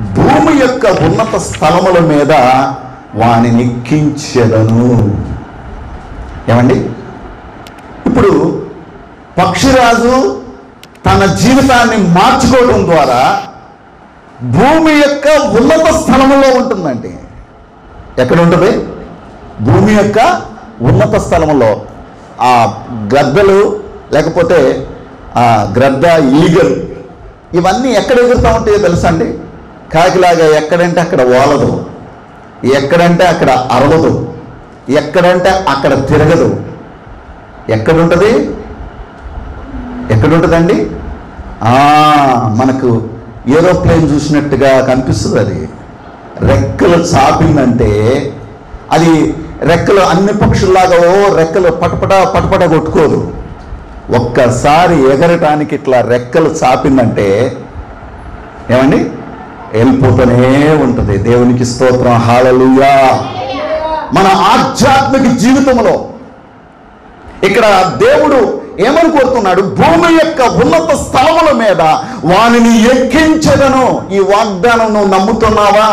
భూమి యొక్క ఉన్నత స్థలముల మీద వాని నెక్కించెదను ఏమండి ఇప్పుడు పక్షిరాజు తన జీవితాన్ని మార్చుకోవడం ద్వారా భూమి యొక్క ఉన్నత స్థలములో ఉంటుందండి ఎక్కడ ఉంటుంది భూమి యొక్క ఉన్నత స్థలములో ఆ గద్దలు లేకపోతే ఆ గ్రద్ద ఈగలు ఇవన్నీ ఎక్కడ ఎగురుతూ ఉంటాయో తెలుసా అండి కాకిలాగా ఎక్కడంటే అక్కడ ఓలదు ఎక్కడంటే అక్కడ అరవదు ఎక్కడంటే అక్కడ తిరగదు ఎక్కడుంటుంది ఎక్కడుంటుందండి ఆ, మనకు ఏరోప్లేన్ చూసినట్టుగా కనిపిస్తుంది అది రెక్కలు చాపిందంటే అది రెక్కలు అన్ని పక్షుల్లాగా ఓ రెక్కలు పటపట పటపట కొట్టుకోదు ఒక్కసారి ఎగరటానికి ఇట్లా రెక్కలు చాపిందంటే ఏమండి వెళ్ళిపోతూనే ఉంటుంది దేవునికి స్తోత్రం హాలలుయా మన ఆధ్యాత్మిక జీవితంలో ఇక్కడ దేవుడు ఏమని కోరుతున్నాడు భూమి యొక్క ఉన్నత స్థలముల మీద వానిని ఎక్కించదను ఈ వాగ్దానం నువ్వు నమ్ముతున్నావా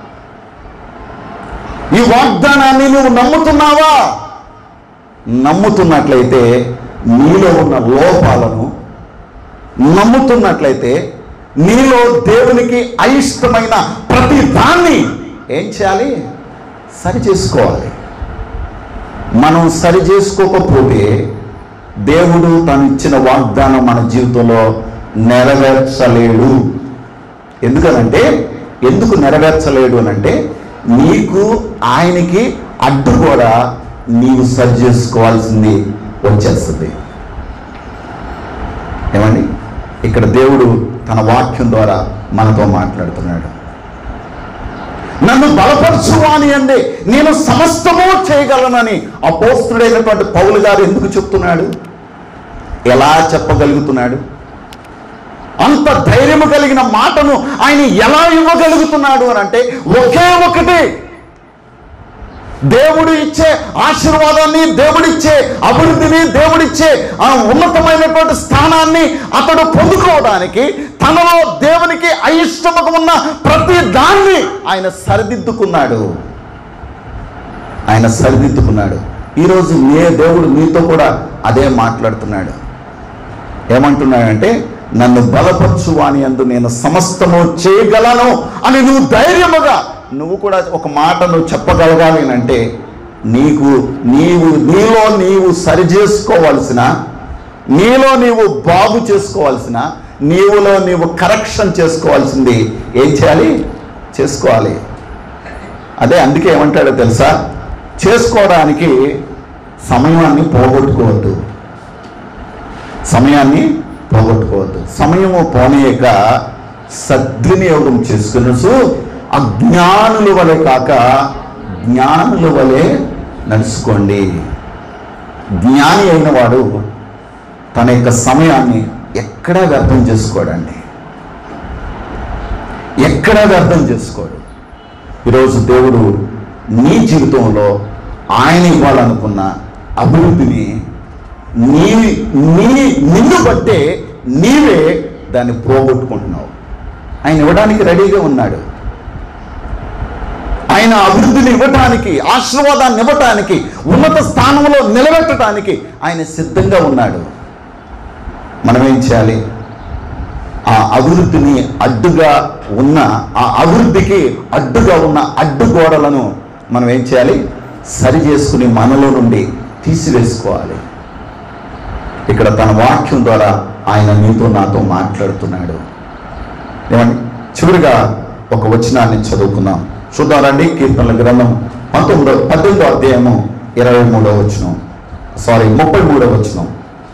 ఈ వాగ్దానాన్ని నువ్వు నమ్ముతున్నావా నమ్ముతున్నట్లయితే నీలో ఉన్న లోపాలను నమ్ముతున్నట్లయితే నీలో దేవునికి అయిష్టమైన ప్రతి దాన్ని ఏం చేయాలి సరి చేసుకోవాలి మనం సరి చేసుకోకపోతే దేవుడు తను ఇచ్చిన వాగ్దానం మన జీవితంలో నెరవేర్చలేడు ఎందుకనంటే ఎందుకు నెరవేర్చలేడు అని అంటే నీకు ఆయనకి అడ్డు కూడా నీవు సరి చేసుకోవాల్సింది వచ్చేస్తుంది ఏమండి ఇక్కడ దేవుడు తన వాక్యం ద్వారా మనతో మాట్లాడుతున్నాడు నన్ను బలపరచువాని అందే నేను సమస్తము చేయగలనని అపోస్తుడైనటువంటి పౌలు గారు ఎందుకు చెప్తున్నాడు ఎలా చెప్పగలుగుతున్నాడు అంత ధైర్యము కలిగిన మాటను ఆయన ఎలా ఇవ్వగలుగుతున్నాడు అని అంటే ఒకే ఒకటి దేవుడు ఇచ్చే ఆశీర్వాదాన్ని దేవుడిచ్చే అభివృద్ధిని దేవుడిచ్చే ఆ ఉన్నతమైనటువంటి స్థానాన్ని అతడు పొందుకోవడానికి తనలో దేవునికి అయిష్టముగా ఉన్న ప్రతి దాన్ని ఆయన సరిదిద్దుకున్నాడు ఆయన సరిదిద్దుకున్నాడు ఈరోజు నే దేవుడు నీతో కూడా అదే మాట్లాడుతున్నాడు ఏమంటున్నాడంటే నన్ను బలపరచు అని అందు నేను సమస్తము చేయగలను అని నువ్వు ధైర్యముగా నువ్వు కూడా ఒక మాట నువ్వు చెప్పగలగాలి అని అంటే నీకు నీవు నీలో నీవు సరి చేసుకోవాల్సిన నీలో నీవు బాగు చేసుకోవాల్సిన నీవులో నీవు కరెక్షన్ చేసుకోవాల్సింది ఏం చేయాలి చేసుకోవాలి అదే అందుకే ఏమంటాడో తెలుసా చేసుకోవడానికి సమయాన్ని పోగొట్టుకోవద్దు సమయాన్ని పోగొట్టుకోవద్దు సమయము పోనీయక సద్వినియోగం చేసుకునసు అజ్ఞానుల వలె కాక జ్ఞానుల వలె నడుచుకోండి జ్ఞాని అయిన వాడు తన యొక్క సమయాన్ని ఎక్కడా వ్యర్థం చేసుకోడండి ఎక్కడా వ్యర్థం చేసుకోడు ఈరోజు దేవుడు నీ జీవితంలో ఆయన ఇవ్వాలనుకున్న అభివృద్ధిని నీ నీ నిన్ను బట్టే నీవే దాన్ని పోగొట్టుకుంటున్నావు ఆయన ఇవ్వడానికి రెడీగా ఉన్నాడు ఆయన అభివృద్ధిని ఇవ్వటానికి ఆశీర్వాదాన్ని ఇవ్వటానికి ఉన్నత స్థానంలో నిలబెట్టడానికి ఆయన సిద్ధంగా ఉన్నాడు మనం ఏం చేయాలి ఆ అభివృద్ధిని అడ్డుగా ఉన్న ఆ అభివృద్ధికి అడ్డుగా ఉన్న అడ్డుగోడలను మనం ఏం చేయాలి సరి చేసుకుని మనలో నుండి తీసివేసుకోవాలి ఇక్కడ తన వాక్యం ద్వారా ఆయన నీతో నాతో మాట్లాడుతున్నాడు ఏమండి చివరిగా ఒక వచనాన్ని చదువుకుందాం చూద్దాం రండి కీర్తనల గ్రంథం పంతొమ్మిదో పద్దెనిమిదో అధ్యాయము ఇరవై మూడో వచనం సారీ ముప్పై మూడో వచనం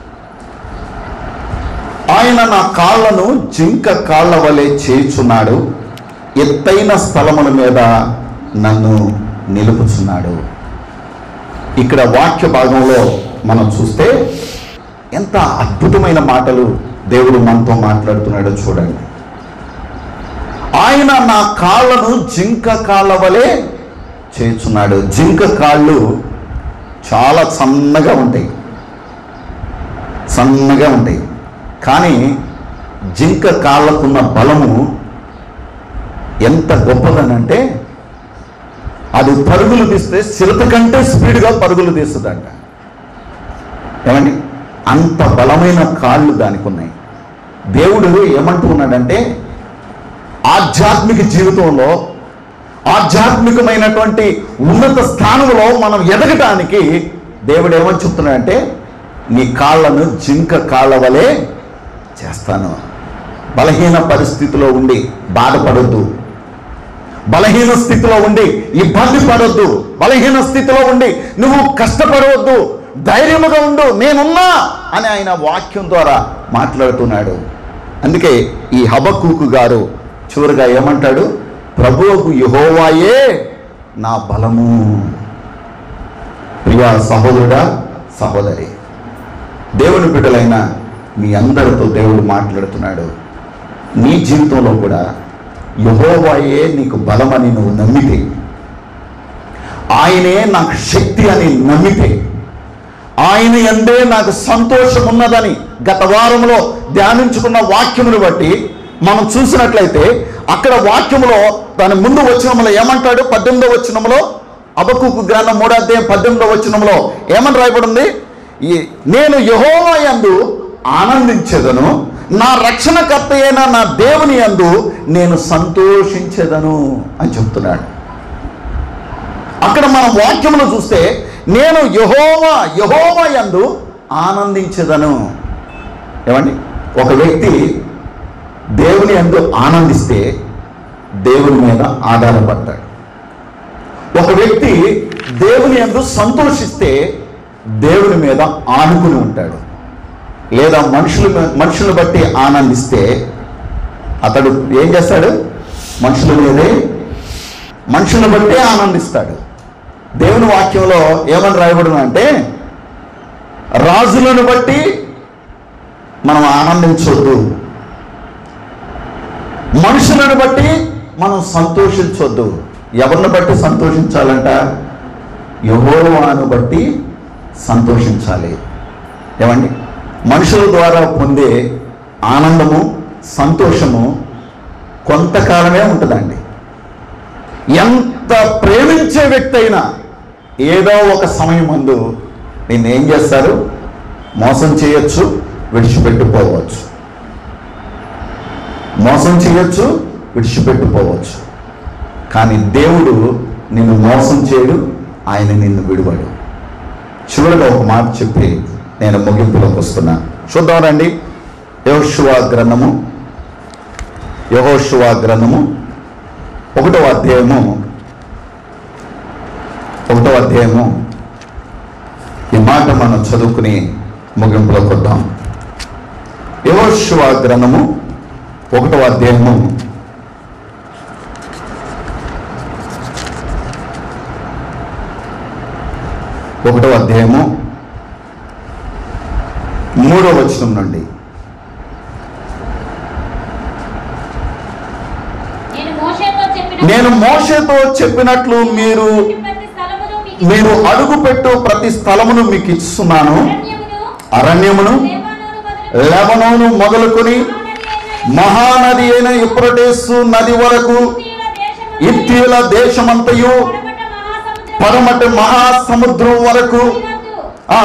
ఆయన నా కాళ్ళను జింక కాళ్ళ వలె చేయుచున్నాడు ఎత్తైన స్థలముల మీద నన్ను నిలుపుచున్నాడు ఇక్కడ వాక్య భాగంలో మనం చూస్తే ఎంత అద్భుతమైన మాటలు దేవుడు మనతో మాట్లాడుతున్నాడో చూడండి ఆయన నా కాళ్ళను జింక కాళ్ళ వలె చేయుచున్నాడు జింక కాళ్ళు చాలా సన్నగా ఉంటాయి సన్నగా ఉంటాయి కానీ జింక కాళ్ళకున్న బలము ఎంత గొప్పదనంటే అది పరుగులు తీస్తే చిలత కంటే స్పీడ్గా పరుగులు తీస్తుందంట ఏమండి అంత బలమైన కాళ్ళు దానికి ఉన్నాయి దేవుడు ఏమంటూ ఉన్నాడంటే ఆధ్యాత్మిక జీవితంలో ఆధ్యాత్మికమైనటువంటి ఉన్నత స్థానంలో మనం ఎదగటానికి దేవుడు ఏమని చెప్తున్నాడంటే నీ కాళ్ళను జింక కాళ్ళ వలె చేస్తాను బలహీన పరిస్థితిలో ఉండి బాధపడొద్దు బలహీన స్థితిలో ఉండి ఇబ్బంది పడొద్దు బలహీన స్థితిలో ఉండి నువ్వు కష్టపడవద్దు ధైర్యముగా ఉండు నేనున్నా అని ఆయన వాక్యం ద్వారా మాట్లాడుతున్నాడు అందుకే ఈ హబక్కూకు గారు చివరిగా ఏమంటాడు ప్రభువుకు యహోవాయే నా బలము ప్రియా సహోదరుడా సహోదరి దేవుని బిడ్డలైన మీ అందరితో దేవుడు మాట్లాడుతున్నాడు నీ జీవితంలో కూడా యహోవాయే నీకు బలమని నువ్వు నమ్మితే ఆయనే నాకు శక్తి అని నమ్మితే ఆయన ఎందే నాకు సంతోషం ఉన్నదని గత వారంలో ధ్యానించుకున్న వాక్యమును బట్టి మనం చూసినట్లయితే అక్కడ వాక్యములో దాని ముందు వచ్చినములో ఏమంటాడు పద్దెనిమిదో వచ్చినములో అబకుకు గ్రంథం మూడో అధ్యాయం పద్దెనిమిదో వచ్చినములో ఏమని రాయబడింది ఈ నేను యహోవా యందు ఆనందించేదను నా రక్షణకర్త అయిన నా దేవుని యందు నేను సంతోషించేదను అని చెప్తున్నాడు అక్కడ మనం వాక్యములు చూస్తే నేను యహోవా యహోవా యందు ఆనందించదను ఏమండి ఒక వ్యక్తి దేవుని యందు ఆనందిస్తే దేవుని మీద ఆధారపడతాడు ఒక వ్యక్తి దేవుని యందు సంతోషిస్తే దేవుని మీద ఆనుకుని ఉంటాడు లేదా మనుషులు మనుషులను బట్టి ఆనందిస్తే అతడు ఏం చేస్తాడు మనుషుల మీదే మనుషులను బట్టే ఆనందిస్తాడు దేవుని వాక్యంలో ఏమని రాయబడిన అంటే రాజులను బట్టి మనం ఆనందించొద్దు మనుషులను బట్టి మనం సంతోషించొద్దు ఎవరిని బట్టి సంతోషించాలంట యహోవాను బట్టి సంతోషించాలి ఏమండి మనుషుల ద్వారా పొందే ఆనందము సంతోషము కొంతకాలమే ఉంటుందండి ఎంత ప్రేమించే వ్యక్తి అయినా ఏదో ఒక సమయం ముందు నిన్ను ఏం చేస్తారు మోసం చేయొచ్చు విడిచిపెట్టుకోవచ్చు మోసం చేయొచ్చు విడిచిపెట్టుకోవచ్చు కానీ దేవుడు నిన్ను మోసం చేయడు ఆయన నిన్ను విడువడు చివరిగా ఒక మాట చెప్పి నేను ముగింపులోకి వస్తున్నా చూద్దాం రండి యహోశువా గ్రంథము యహోశువా గ్రంథము ఒకటో అధ్యాయము ఒకటో అధ్యాయము ఈ మాట మనం చదువుకుని ముగింపులోకి వద్దాం యహోశువా గ్రంథము ఒకటో అధ్యాయము ఒకటో అధ్యాయము మూడో వచనం నుండి నేను మోషేతో చెప్పిన నేను మోషేతో చెప్పినట్లు మీరు ప్రతి స్థలమును మీకు మీరు అడుగుపెట్టు ప్రతి స్థలమును మీకు ఇస్తున్నాను అరణ్యమును, అరణ్యమును లెబానోను మొదలు లెబనోను మొదలుకొని మహానది అయిన మహానది అయిన యుప్రటేసు నది వరకు ఇత్తీయుల దేశమంతయు ఇత్యుల దేశమంతయు పడమట మహాసముద్రము పరమటి మహాసముద్రం వరకు వద్దు. ఆ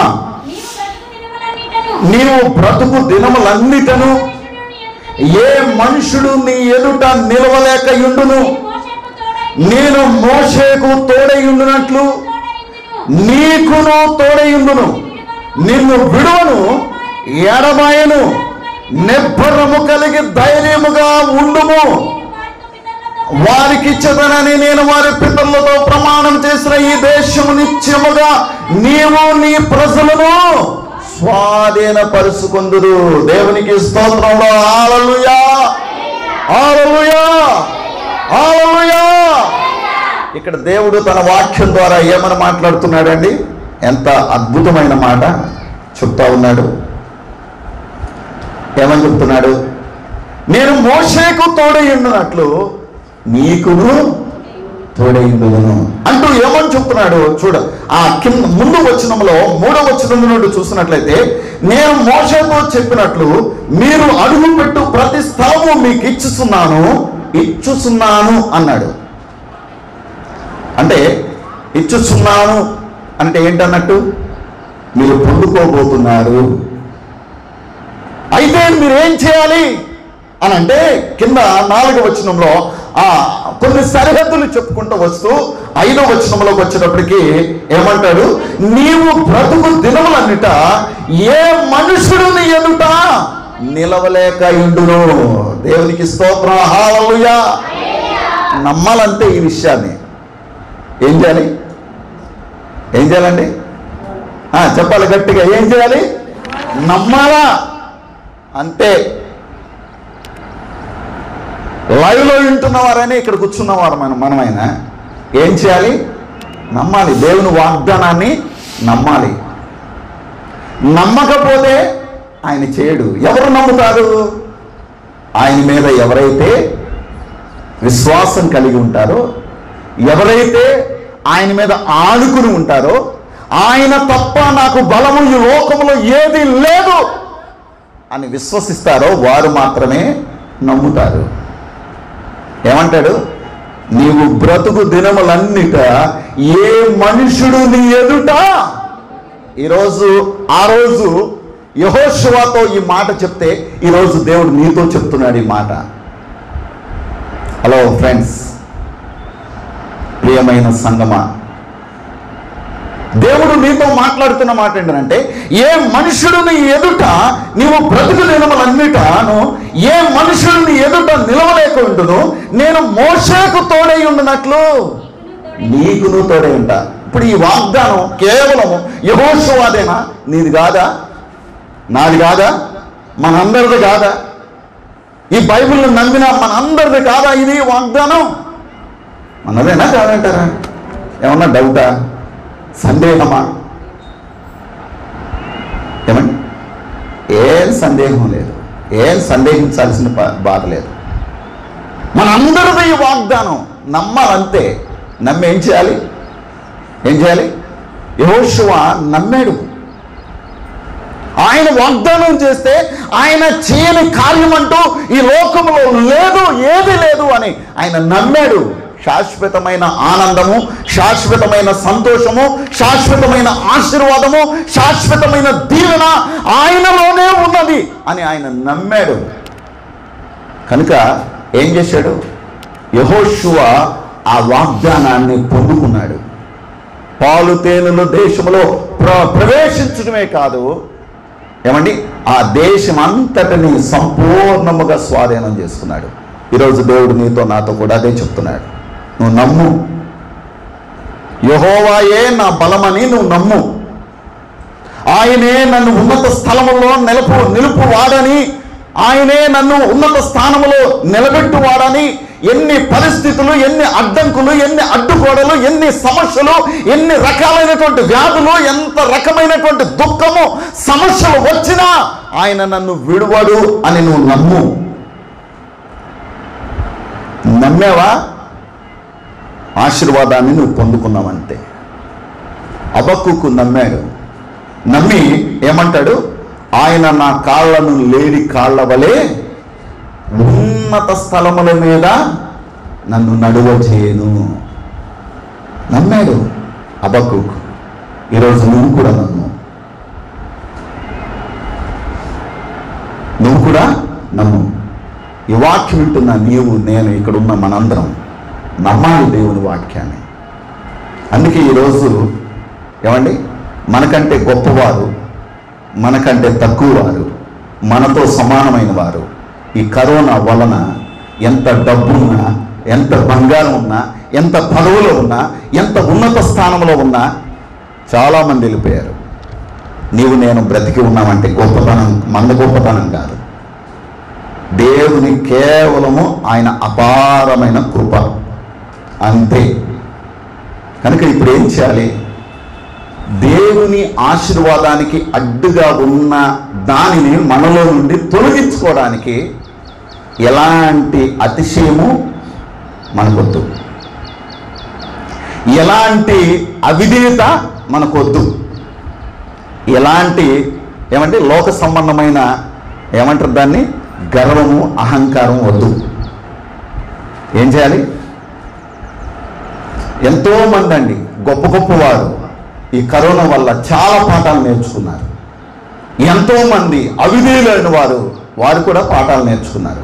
నీవు బ్రతుకు దినములన్నిటను నీవు బ్రతుకు దినములన్నిటను ఏ మనుషుడు నీ ఎదుట నిలవలేక యుండును మోషేకు తోడై నేను మోషేకు తోడయుండునట్లు తోడైందును. నీకును తోడయుండును నిన్ను విడువను ఎడబాయను నిబ్బరము కలిగి ధైర్యముగా ఉండుము వారితో పితరులతో వారికి ఇచ్చదనని నేను వారి పితరులతో ప్రమాణం చేసిన ఈ దేశము నిత్యముగా నీవు నీ ప్రజలను స్వాధీనపరుచుకుందురు దేవునికి స్తోత్రంలో ఆలలుయా ఆలలుయా ఆలలుయా ఇక్కడ దేవుడు తన వాక్యం ద్వారా ఏమని మాట్లాడుతున్నాడండి ఎంత అద్భుతమైన మాట చెప్తా ఉన్నాడు ఏమని చెప్తున్నాడు నేను మోషేకు తోడయుండునట్లు నీకును తోడయుండును అంటూ ఏమని చెప్తున్నాడు చూడ ఆ కింద ముందు వచనంలో మూడో వచనం నుండి చూసినట్లయితే నేను మోషేతో చెప్పినట్లు మీరు అడుగు పెట్టు ప్రతి స్థలము మీకు ఇచ్చిస్తున్నాను ఇచ్చుచున్నాను అన్నాడు అంటే ఇచ్చుచున్నాను అంటే ఏంటన్నట్టు మీరు పొందుకోబోతున్నారు అయితే మీరు ఏం చేయాలి అని అంటే కింద నాలుగో వచనంలో ఆ కొన్ని సరిహద్దులు చెప్పుకుంటూ వస్తూ ఐదో వచనంలోకి వచ్చేటప్పటికి ఏమంటాడు నీవు బ్రతుకు దినములన్నిట ఏ మనుషుడిని ఎదుట నిలవలేక ఇండును దేవునికి స్తోత్రం హాలలుయా నమ్మాలంటే ఈ విషయాన్ని ఏం చేయాలి ఏం చేయాలండి ఆ, చెప్పాలి గట్టిగా ఏం చేయాలి నమ్మాలా అంతే లైవ్లో వింటున్నవారని ఇక్కడ కూర్చున్నవారు మనం మనమైనా ఏం చేయాలి నమ్మాలి దేవుని వాగ్దానాన్ని నమ్మాలి నమ్మకపోతే ఆయన చేయడు ఎవరు నమ్ముతారు ఆయన మీద ఎవరైతే విశ్వాసం కలిగి ఉంటారో ఎవరైతే ఆయన మీద ఆనుకుని ఉంటారో ఆయన తప్ప నాకు బలము ఈ లోకములో ఏది లేదు అని విశ్వసిస్తారో వారు మాత్రమే నమ్ముతారు ఏమంటాడు నీవు బ్రతుకు దినములన్నిట ఏ మనుషుడు నీ ఎదుట ఈరోజు ఆ రోజు యహోశివాతో ఈ మాట చెప్తే ఈరోజు దేవుడు నీతో చెప్తున్నాడు ఈ మాట హలో ఫ్రెండ్స్ ప్రియమైన సంగమా దేవుడు నీతో మాట్లాడుతున్న మాట ఏంటంటే ఏ మనుషుడిని ఎదుట నీవు బ్రతుకు దినములన్నిటను ఏ మనుషుడిని ఎదుట నిలవలేక ఉండును నేను మోషేకు తోడై ఉండినట్లు నీకును తోడై ఉంటా ఇప్పుడు ఈ వాగ్దానం కేవలము యహోషువాదేనా నీది కాదా నాది కాదా మనందరిది కాదా ఈ బైబిల్ని నమ్మిన మనందరిది కాదా ఇది వాగ్దానం మనదేనా కాదంటారా ఏమన్నా డౌటా సందేహమా ఏమండి ఏం సందేహం లేదు ఏం సందేహించాల్సిన బా- బాధ లేదు మనందరిది ఈ వాగ్దానం నమ్మాలంతే నమ్మి ఏం చేయాలి ఏం చేయాలి యహోశువ నమ్మాడు ఆయన వాగ్దానం చేస్తే ఆయన చేయని కార్యం అంటూ ఈ లోకంలో లేదు ఏది లేదు అని ఆయన నమ్మాడు శాశ్వతమైన ఆనందము శాశ్వతమైన సంతోషము శాశ్వతమైన ఆశీర్వాదము శాశ్వతమైన దీవెన ఆయనలోనే ఉన్నది అని ఆయన నమ్మాడు కనుక ఏం చేశాడు యహోశువ ఆ వాగ్దానాన్ని పొందుకున్నాడు పాలు తేనెలు దేశంలో ప్ర ప్రవేశించడమే కాదు ఏమండి ఆ దేశం అంతటిని సంపూర్ణముగా స్వాధీనం చేసుకున్నాడు ఈరోజు దేవుడు నీతో నాతో కూడా అదే చెప్తున్నాడు నువ్వు నమ్ము యహోవాయే నా బలమని నువ్వు నమ్ము ఆయనే నన్ను ఉన్నత స్థలములో నిలుపు నిలుపు వాడని ఆయనే నన్ను ఉన్నత స్థానములో నిలబెట్టు వాడని ఎన్ని పరిస్థితులు ఎన్ని అడ్డంకులు ఎన్ని అడ్డుగోడలు ఎన్ని సమస్యలు ఎన్ని రకాలైనటువంటి వ్యాధులు ఎంత రకమైనటువంటి దుఃఖము సమస్యలు వచ్చినా ఆయన నన్ను విడువడు అని నువ్వు నమ్ము నమ్మేవా ఆశీర్వాదాన్ని నువ్వు పొందుకున్నావంతే అబక్కుకు నమ్మాడు నమ్మి ఏమంటాడు ఆయన నా కాళ్ళను లేడి కాళ్ళ వలె ఉన్నత స్థలముల మీద నన్ను నడువ చేయను నమ్మాడు అబక్కుకు ఈరోజు నువ్వు కూడా నమ్ము నువ్వు కూడా నమ్ము ఈ వాక్యం వింటున్న నీవు నేను ఇక్కడ ఉన్న మనందరం నమ్మాలి దేవుని వాక్యాన్ని అందుకే ఈరోజు ఏమండి మనకంటే గొప్పవారు మనకంటే తక్కువ వారు మనతో సమానమైన వారు ఈ కరోనా వలన ఎంత డబ్బున్నా ఎంత బంగారం ఉన్నా ఎంత పదవులో ఉన్నా ఎంత ఉన్నత స్థానంలో ఉన్నా చాలామంది వెళ్ళిపోయారు నీవు నేను బ్రతికి ఉన్నామంటే గొప్పతనం మన గొప్పతనం కాదు దేవుని కేవలము ఆయన అపారమైన కృప అంతే కనుక ఇప్పుడు ఏం చేయాలి దేవుని ఆశీర్వాదానికి అడ్డుగా ఉన్న దానిని మనలో నుండి తొలగించుకోవడానికి ఎలాంటి అతిశయము మనకొద్దు ఎలాంటి అవిధేయత మనకొద్దు ఎలాంటి ఏమంటే లోక సంబంధమైన ఏమంటారు దాన్ని గర్వము అహంకారం వద్దు ఏం చేయాలి ఎంతో మంది అండి గొప్ప గొప్ప వారు ఈ కరోనా వల్ల చాలా పాఠాలు నేర్చుకున్నారు ఎంతో మంది అవిధేయులైన వారు వారు కూడా పాఠాలు నేర్చుకున్నారు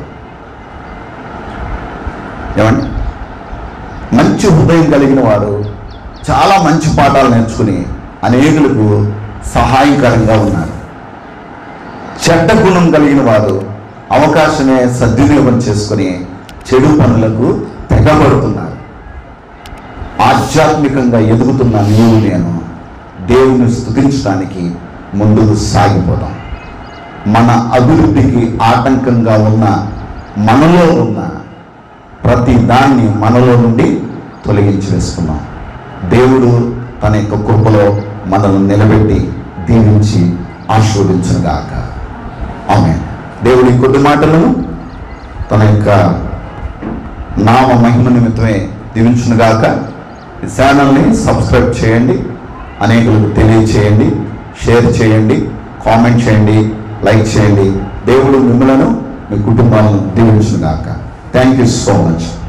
ఏమండి మంచి హృదయం కలిగిన వారు చాలా మంచి పాఠాలు నేర్చుకుని అనేకులకు సహాయకరంగా ఉన్నారు చెడ్డ గుణం కలిగిన వారు అవకాశమే సద్వినియోగం చేసుకుని చెడు పనులకు తెగబడుతున్నారు ఆధ్యాత్మికంగా ఎదుగుతున్న నీవు నేను దేవుని స్థుతించడానికి ముందుకు సాగిపోదాం మన అభివృద్ధికి ఆటంకంగా ఉన్న మనలో ఉన్న ప్రతి దాన్ని మనలో నుండి తొలగించి వేసుకున్నాం దేవుడు తన యొక్క కృపలో మనల్ని నిలబెట్టి దీవించి ఆశీర్వదించుగాక ఆమె దేవుడి కొద్ది మాటలను తన యొక్క నామ మహిమ నిమిత్తమే దీవించునుగాక ఈ ఛానల్ని సబ్స్క్రైబ్ చేయండి అనేకులకు తెలియచేయండి షేర్ చేయండి కామెంట్ చేయండి లైక్ చేయండి దేవుడు మిమ్మలను మీ కుటుంబాలను దీవించునుగాక థ్యాంక్ యూ సో మచ్